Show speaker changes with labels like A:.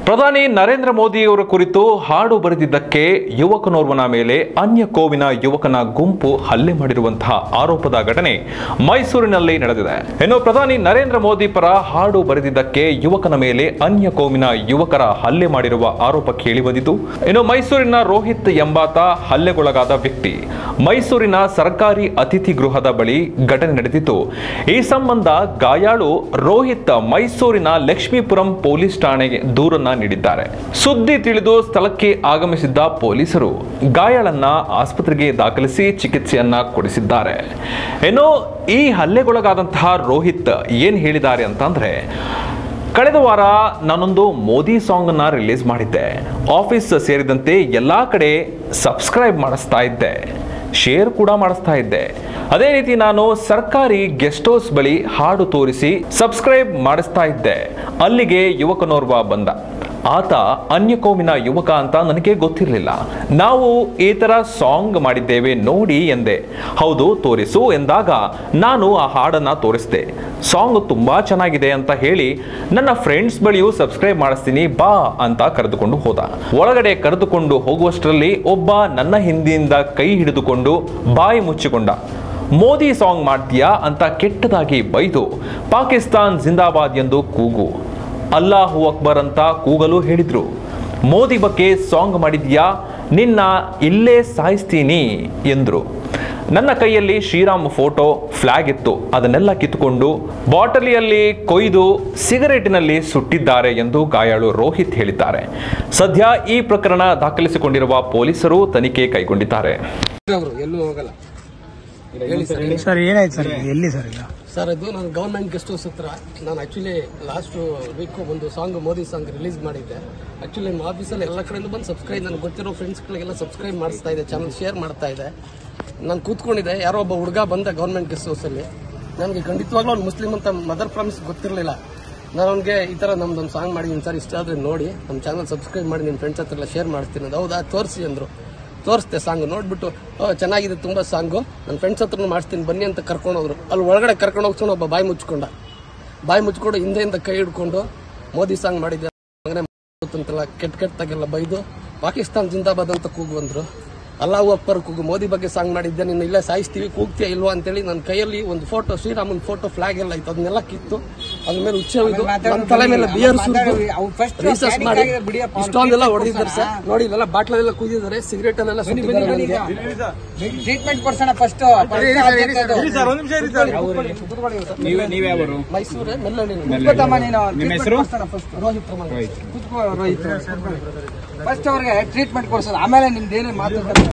A: ಪ್ರಧಾನಿ ನರೇಂದ್ರ ಮೋದಿಯವರ ಕುರಿತು ಹಾಡು ಬರೆದಿದ್ದಕ್ಕೆ ಯುವಕನೋರ್ವನ ಮೇಲೆ ಅನ್ಯ ಕೋವಿನ ಯುವಕನ ಗುಂಪು ಹಲ್ಲೆ ಮಾಡಿರುವಂತಹ ಆರೋಪದ ಘಟನೆ ಮೈಸೂರಿನಲ್ಲಿ ನಡೆದಿದೆ ಇನ್ನು ಪ್ರಧಾನಿ ನರೇಂದ್ರ ಮೋದಿ ಪರ ಹಾಡು ಬರೆದಿದ್ದಕ್ಕೆ ಯುವಕನ ಮೇಲೆ ಅನ್ಯ ಕೋವಿನ ಯುವಕರ ಹಲ್ಲೆ ಮಾಡಿರುವ ಆರೋಪ ಕೇಳಿಬಂದಿತು ಇನ್ನು ಮೈಸೂರಿನ ರೋಹಿತ್ ಎಂಬಾತ ಹಲ್ಲೆಗೊಳಗಾದ ವ್ಯಕ್ತಿ ಮೈಸೂರಿನ ಸರ್ಕಾರಿ ಅತಿಥಿ ಗೃಹದ ಬಳಿ ಘಟನೆ ನಡೆದಿತ್ತು ಈ ಸಂಬಂಧ ಗಾಯಾಳು ರೋಹಿತ್ ಮೈಸೂರಿನ ಲಕ್ಷ್ಮೀಪುರಂ ಪೊಲೀಸ್ ಠಾಣೆಗೆ ದೂರನ್ನ ನೀಡಿದ್ದಾರೆ ಸುದ್ದಿ ತಿಳಿದು ಸ್ಥಳಕ್ಕೆ ಆಗಮಿಸಿದ್ದ ಪೊಲೀಸರು ಗಾಯಾಳನ್ನ ಆಸ್ಪತ್ರೆಗೆ ದಾಖಲಿಸಿ ಚಿಕಿತ್ಸೆಯನ್ನ ಕೊಡಿಸಿದ್ದಾರೆ ಇನ್ನು ಈ ಹಲ್ಲೆಗೊಳಗಾದಂತಹ ರೋಹಿತ್ ಏನ್ ಹೇಳಿದ್ದಾರೆ ಅಂತಂದ್ರೆ ಕಳೆದ ವಾರ ನಾನೊಂದು ಮೋದಿ ಸಾಂಗ್ ಅನ್ನ ರಿಲೀಸ್ ಮಾಡಿದ್ದೆ ಆಫೀಸ್ ಸೇರಿದಂತೆ ಎಲ್ಲಾ ಕಡೆ ಸಬ್ಸ್ಕ್ರೈಬ್ ಮಾಡಿಸ್ತಾ ಇದ್ದೆ ಶೇರ್ ಕೂಡ ಮಾಡಿಸ್ತಾ ಇದ್ದೆ ಅದೇ ರೀತಿ ನಾನು ಸರ್ಕಾರಿ ಗೆಸ್ಟ್ ಹೌಸ್ ಬಳಿ ಹಾಡು ತೋರಿಸಿ ಸಬ್ಸ್ಕ್ರೈಬ್ ಮಾಡಿಸ್ತಾ ಇದ್ದೆ ಅಲ್ಲಿಗೆ ಯುವಕನೋರ್ವ ಬಂದ ಆತ ಅನ್ಯಕೋಮಿನ ಯುವಕ ಅಂತ ನನಗೆ ಗೊತ್ತಿರಲಿಲ್ಲ ನಾವು ಈ ತರ ಸಾಂಗ್ ಮಾಡಿದ್ದೇವೆ ನೋಡಿ ಎಂದೆ ಹೌದು ತೋರಿಸು ಎಂದಾಗ ನಾನು ಆ ಹಾಡನ್ನ ತೋರಿಸಿದೆ ಸಾಂಗ್ ತುಂಬಾ ಚೆನ್ನಾಗಿದೆ ಅಂತ ಹೇಳಿ ನನ್ನ ಫ್ರೆಂಡ್ಸ್ ಬಳಿಯೂ ಸಬ್ಸ್ಕ್ರೈಬ್ ಮಾಡಿಸ್ತೀನಿ ಬಾ ಅಂತ ಕರೆದುಕೊಂಡು ಹೋದ ಒಳಗಡೆ ಕರೆದುಕೊಂಡು ಹೋಗುವಷ್ಟರಲ್ಲಿ ಒಬ್ಬ ನನ್ನ ಹಿಂದಿನಿಂದ ಕೈ ಹಿಡಿದುಕೊಂಡು ಬಾಯಿ ಮುಚ್ಚಿಕೊಂಡ ಮೋದಿ ಸಾಂಗ್ ಮಾಡ್ತೀಯಾ ಅಂತ ಕೆಟ್ಟದಾಗಿ ಬೈದು ಪಾಕಿಸ್ತಾನ್ ಜಿಂದಾಬಾದ್ ಎಂದು ಕೂಗು ಅಲ್ಲಾಹು ಅಕ್ಬರ್ ಅಂತ ಕೂಗಲು ಹೇಳಿದ್ರು ಮೋದಿ ಬಗ್ಗೆ ಸಾಂಗ್ ಮಾಡಿದ್ಯಾ ನಿನ್ನ ಇಲ್ಲೇ ಸಾಯಿಸ್ತೀನಿ ಎಂದ್ರು ನನ್ನ ಕೈಯಲ್ಲಿ ಶ್ರೀರಾಮ್ ಫೋಟೋ ಫ್ಲಾಗ್ ಇತ್ತು ಅದನ್ನೆಲ್ಲ ಕಿತ್ತುಕೊಂಡು ಬಾಟಲಿಯಲ್ಲಿ ಕೊಯ್ದು ಸಿಗರೇಟಿನಲ್ಲಿ ಸುಟ್ಟಿದ್ದಾರೆ ಎಂದು ಗಾಯಾಳು ರೋಹಿತ್ ಹೇಳಿದ್ದಾರೆ ಸದ್ಯ ಈ ಪ್ರಕರಣ ದಾಖಲಿಸಿಕೊಂಡಿರುವ ಪೊಲೀಸರು ತನಿಖೆ ಕೈಗೊಂಡಿದ್ದಾರೆ
B: ಅವರು ಎಲ್ಲೂ ಹೋಗಲ್ಲ ಹೇಳಿ ಸರ್
C: ಸರ್ ಏನಾಯ್ತು ಸರ್ ಎಲ್ಲಿ ಸರ್ ಈಗ
B: ಸರ್ ಅದು ನಾನು ಗೌರ್ಮೆಂಟ್ ಗೆಸ್ಟ್ ಹೌಸ್ ಹತ್ರ ನಾನು ಆಕ್ಚುಲಿ ಲಾಸ್ಟ್ ವೀಕ್ ಒಂದು ಸಾಂಗ್ ಮೋದಿ ಸಾಂಗ್ ರಿಲೀಸ್ ಮಾಡಿದ್ದೆ ಆಕ್ಚುಲಿ ನಮ್ಮ ಆಫೀಸಲ್ಲಿ ಎಲ್ಲ ಕಡೆಯಿಂದ ಬಂದು ಸಬ್ಸ್ಕ್ರೈಬ್ ನನಗೆ ಗೊತ್ತಿರೋ ಫ್ರೆಂಡ್ಸ್ಗಳಿಗೆಲ್ಲ ಸಬ್ಸ್ಕ್ರೈಬ್ ಮಾಡಿಸ್ತಾ ಇದೆ ಚಾನಲ್ ಶೇರ್ ಮಾಡ್ತಾ ಇದೆ ನಾನು ಕೂತ್ಕೊಂಡಿದ್ದೆ ಯಾರೋ ಒಬ್ಬ ಹುಡುಗ ಬಂದ ಗೌರ್ಮೆಂಟ್ ಗೆಸ್ಟ್ ಹೌಸಲ್ಲಿ ನನಗೆ ಖಂಡಿತವಾಗ್ಲೂ ಅವ್ನು ಮುಸ್ಲಿಂ ಅಂತ ಮದರ್ ಪ್ರಾಮಿಸ್ ಗೊತ್ತಿರಲಿಲ್ಲ ನಾನು ಅವ್ನಿಗೆ ಈ ಥರ ನಮ್ದೊಂದು ಸಾಂಗ್ ಮಾಡಿದ್ದೀನಿ ಸರ್ ಇಷ್ಟ ಆದರೆ ನೋಡಿ ನಮ್ಮ ಚಾನಲ್ ಸಬ್ಸ್ಕ್ರೈಬ್ ಮಾಡಿ ನಿಮ್ಮ ಫ್ರೆಂಡ್ಸ್ ಹತ್ರ ಎಲ್ಲ ಶೇರ್ ಮಾಡ್ತೀನಿ ಅದು ಹೌದಾ ತೋರಿಸಿ ಅಂದರು ತೋರಿಸ್ದೆ ಸಾಂಗ್ ನೋಡ್ಬಿಟ್ಟು "ಓ, ಚೆನ್ನಾಗಿದೆ ತುಂಬಾ ಸಾಂಗು ನನ್ನ ಫ್ರೆಂಡ್ಸ್ ಹತ್ರ ಮಾಡಿಸ್ತೀನಿ ಬನ್ನಿ ಅಂತ ಕರ್ಕೊಂಡು ಹೋದ್ರು ಅಲ್ಲಿ ಒಳಗಡೆ ಕರ್ಕೊಂಡು ಹೋಗ್ಕೊಂಡು ಒಬ್ಬ ಬಾಯಿ ಮುಚ್ಕೊಂಡ ಬಾಯಿ ಮುಚ್ಕೊಂಡು ಹಿಂದೆಯಿಂದ ಕೈ ಹಿಡ್ಕೊಂಡು ಮೋದಿ ಸಾಂಗ್ ಮಾಡಿದ್ದೆ ಹಂಗನೆ ಅಂತೆಲ್ಲ ಕೆಟ್ಟ ಕೆಟ್ಟದಾಗೆಲ್ಲ ಬೈದು ಪಾಕಿಸ್ತಾನ್ ಜಿಂದಾಬಾದ್ ಅಂತ ಕೂಗು ಬಂದ್ರು ಅಲ್ಲಾಹು ಅಕ್ಬರ್ ಕೂಗು ಮೋದಿ ಬಗ್ಗೆ ಸಾಂಗ್ ಮಾಡಿದ್ದೆ ನಿನ್ನ ಇಲ್ಲೇ ಸಾಯಿಸ್ತೀವಿ ಕೂಗ್ತೀಯ ಇಲ್ವಾ ಅಂತೇಳಿ ನನ್ನ ಕೈಯಲ್ಲಿ ಒಂದು ಫೋಟೋ ಶ್ರೀರಾಮನ್ ಫೋಟೋ ಫ್ಲಾಗ್ ಎಲ್ಲ ಇತ್ತು ಅದನ್ನೆಲ್ಲ ಕಿತ್ತು ಅದ್ರ ಮೇಲೆ ಹುಚ್ಚ ಹೊಯ್ದು ನನ್ನ ತಲೆ ಮೇಲೆ ಬಿಯರ್ ಸುರಿದು ರೀಸರ್ಚ್ ಮಾಡಿ ಇಷ್ಟೊಂದೆಲ್ಲ ಹೊಡೆದಿದ್ದಾರೆ ಸರ್ ನೋಡಿ ಇಲ್ಲೆಲ್ಲ ಬಾಟ್ಲೆಲ್ಲ ಕುಯ್ದಿದ್ದಾರೆ ಸಿಗರೇಟ್ ಅಲ್ಲೆಲ್ಲ ಸುಟ್ಟಿದ್ದಾರೆ ನನಗೆ.
C: ಟ್ರೀಟ್ಮೆಂಟ್ ಕೊಡ್ಸೋಣ ಫಸ್ಟ್
B: ಮೈಸೂರು ಮೆಲ್ಲಳ್ಳಿ
C: ನಿಮ್ಮ ಹೆಸರು
B: ರೋಹಿತ್ ಕುಮಾರ್
C: ಫಸ್ಟ್ ಅವ್ರಿಗೆ ಟ್ರೀಟ್ಮೆಂಟ್ ಕೊಡ್ಸೋಣ ಆಮೇಲೆ ನಿಮ್ದು ಏನೇ ಮಾತು